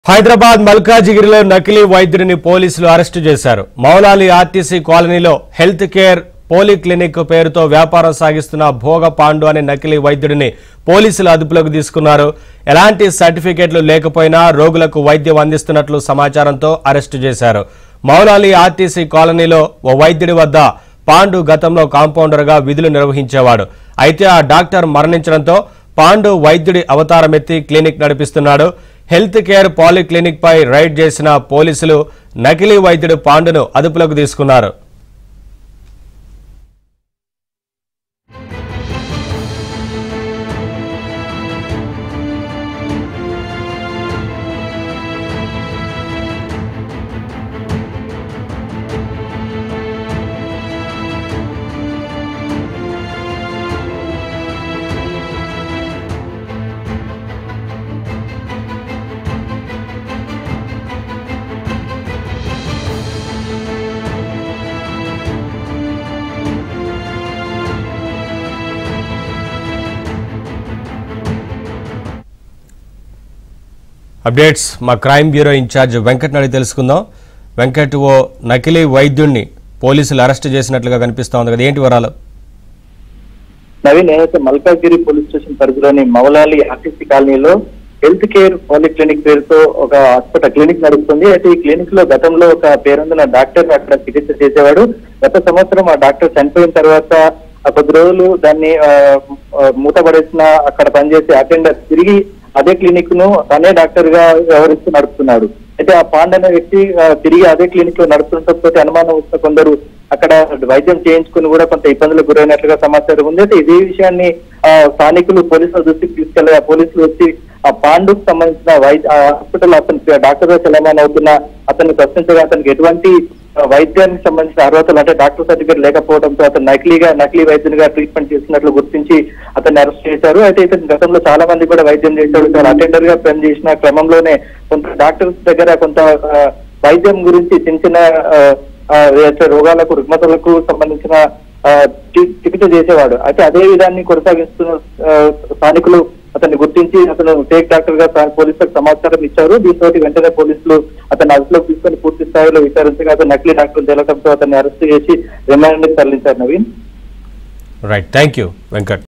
హైదరాబాద్ మల్కాజిగిరిలో నకిలీ వైద్యుడిని పోలీసులు అరెస్టు చేశారు మౌలాలి ఆర్టీసీ కాలనీలో హెల్త్ కేర్ పోలీ క్లినిక్ పేరుతో వ్యాపారం సాగిస్తున్న భోగ పాండు అనే నకిలీ వైద్యుడిని పోలీసులు అదుపులోకి తీసుకున్నారు ఎలాంటి సర్టిఫికెట్లు లేకపోయినా రోగులకు వైద్యం అందిస్తున్నట్లు సమాచారంతో అరెస్టు చేశారు మౌలాలి ఆర్టీసీ కాలనీలో ఓ వైద్యుడి వద్ద పాండు గతంలో కాంపౌండర్గా విధులు నిర్వహించేవాడు అయితే ఆ డాక్టర్ మరణించడంతో పాండు వైద్యుడి అవతారమెత్తి క్లినిక్ నడిపిస్తున్నాడు హెల్త్ కేర్ పాలిక్లినిక్ పై రైడ్ చేసిన పోలీసులు నకిలీ వైద్యుడు పాండును అదుపులోకి తీసుకున్నారు అప్డేట్స్ మా క్రైమ్ బ్యూరో ఇన్ఛార్జ్ వెంకట్ నడి తెలుసుకుందాం వెంకట్ ఓ నకిలీ వైద్యుణ్ణి పోలీసులు అరెస్ట్ చేసినట్లుగా కనిపిస్తా ఉంది కదా ఏంటి వివరాలు నవీన్ ఏదైతే మల్కాజ్గిరి పోలీస్ స్టేషన్ పరిధిలోని మౌలాలి ఆర్టీసీ కాలనీలో హెల్త్ కేర్ పాలిక్లినిక్ పేరుతో ఒక హాస్పిటల్ క్లినిక్ నడుస్తుంది అయితే ఈ క్లినిక్ లో గతంలో ఒక పేరొందిన డాక్టర్ అక్కడ చికిత్స చేసేవాడు గత సంవత్సరం ఆ డాక్టర్ చనిపోయిన తర్వాత ఆ కొద్ది రోజులు దాన్ని ఆ, ఆ, మూతపడేసిన అక్కడ పనిచేసే అటెండర్ తిరిగి అదే క్లినిక్ ను తనే డాక్టర్ గా వ్యవహరిస్తూ నడుపుతున్నాడు అయితే ఆ పాండ్ అనే వ్యక్తి ఆ, తిరిగి అదే క్లినిక్ లో నడుపుతుండటంతో అనుమానం వచ్చిన కొందరు అక్కడ వైద్యం చేయించుకుని కూడా కొంత ఇబ్బందులకు గురైనట్లుగా సమాచారం ఉంది అయితే ఇదే విషయాన్ని ఆ, స్థానికులు పోలీసుల దృష్టికి తీసుకెళ్లి ఆ పోలీసులు వచ్చి ఆ పాండుకు సంబంధించిన వైద్య ఆ హాస్పిటల్ అతను డాక్టర్ గా చలమాన్ అవుతున్న అతన్ని ప్రశ్నించగా అతనికి ఎటువంటి ఆ, వైద్యానికి సంబంధించిన అర్హతలు అంటే డాక్టర్ సర్టిఫికేట్ లేకపోవడంతో అతను నకిలీగా నకిలీ వైద్యునిగా ట్రీట్మెంట్ చేస్తున్నట్లు గుర్తించి అతన్ని అరెస్ట్ చేశారు అయితే ఇతను గతంలో చాలా మంది కూడా వైద్యం చేశాడు చాలా అటెండర్ గా పనిచేసిన క్రమంలోనే కొంత డాక్టర్స్ దగ్గర కొంత ఆ, వైద్యం గురించి చిన్న చిన్న ఆ, ఆ, ఏదైతే రోగాలకు రుగ్మతలకు సంబంధించిన ఆ, చి- చికిత్స చేసేవాడు అయితే అదే విధాన్ని కొనసాగిస్తున్న ఆ, స్థానికులు అతన్ని గుర్తించి అతను ఫేక్ డాక్టర్ గా స్థానిక పోలీసులకు సమాచారం ఇచ్చారు దీంతో వెంటనే పోలీసులు అతన్ని అదుపులోకి తీసుకొని పూర్తి స్థాయిలో విచారించగా అతను నకిలీ డాక్టర్ తేలటంతో అతన్ని అరెస్ట్ చేసి రిమాండ్ తరలించారు Naveen right thank you Venkat